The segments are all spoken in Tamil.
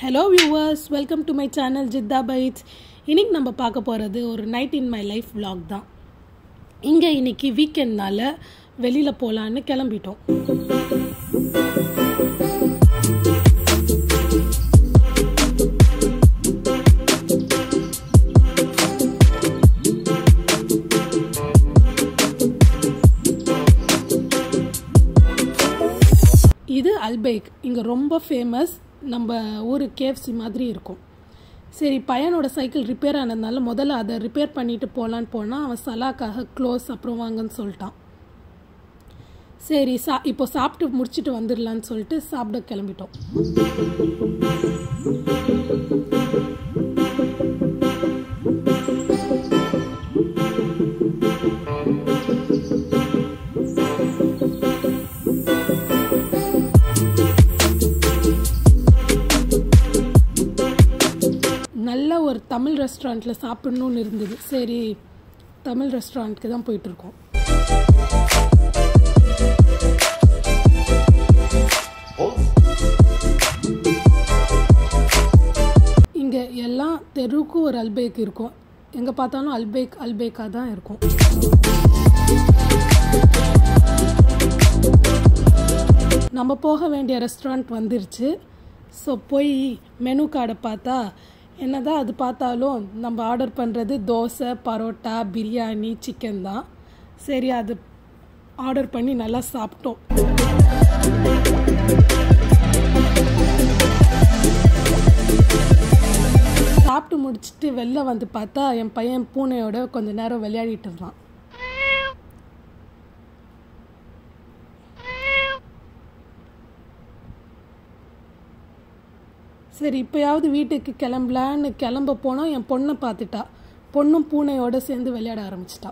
hello viewers welcome to my channel Jitha bites இன்னைக்கு நம்ம பார்க்க போகிறது ஒரு night in my life vlog தான் இங்கே இன்னைக்கு வீக்கெண்ட்னால வெளியில் போகலான்னு கிளம்பிட்டோம் இது அல்பைக் இங்கே ரொம்ப ஃபேமஸ் நம்ம ஊர் கேஎஃப்சி மாதிரி இருக்கும் சரி பையனோட சைக்கிள் ரிப்பேர் ஆனதுனால முதல்ல அதை ரிப்பேர் பண்ணிட்டு போகலான்னு போனால் அவன் சலாக்காக க்ளோஸ் அப்புறம் வாங்கன்னு சொல்லிட்டான் சரி சா இப்போ சாப்பிட்டு முடிச்சுட்டு வந்துடலான்னு சொல்லிட்டு சாப்பிட கிளம்பிட்டோம் நல்ல ஒரு தமிழ் ரெஸ்டாரண்ட்டில் சாப்பிடணும்னு இருந்தது சரி தமிழ் ரெஸ்டாரண்ட்டுக்கு தான் போயிட்டுருக்கோம் இங்கே எல்லாம் தெருவுக்கும் ஒரு அல்பேக் இருக்கும் எங்கே பார்த்தாலும் அல்பேக் அல்பேக்காக தான் இருக்கும் நம்ம போக வேண்டிய ரெஸ்டாரண்ட் வந்துருச்சு ஸோ போய் மெனு கார்டை பார்த்தா என்னதான் அது பார்த்தாலும் நம்ம ஆர்டர் பண்ணுறது தோசை பரோட்டா பிரியாணி சிக்கன் தான் சரி அது ஆர்டர் பண்ணி நல்லா சாப்பிட்டோம் சாப்பிட்டு முடிச்சுட்டு வெளில வந்து பார்த்தா என் பையன் பூனையோட கொஞ்ச நேரம் விளையாடிட்டு இருந்தான் சரி இப்போயாவது வீட்டுக்கு கிளம்பலான்னு கிளம்ப போனால் என் பொண்ணை பார்த்துட்டா பொண்ணும் பூனையோட சேர்ந்து விளையாட ஆரம்பிச்சிட்டா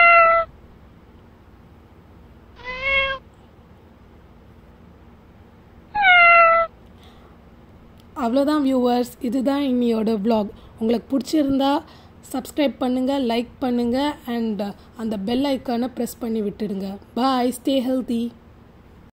அவ்வளோதான் வியூவர்ஸ் இதுதான் இன்னியோட vlog உங்களுக்கு பிடிச்சிருந்தா சப்ஸ்கிரைப் பண்ணுங்கள் லைக் பண்ணுங்கள் அண்ட் அந்த பெல் ஐக்கானை ப்ரெஸ் பண்ணி விட்டுடுங்க பாய் ஸ்டே ஹெல்தி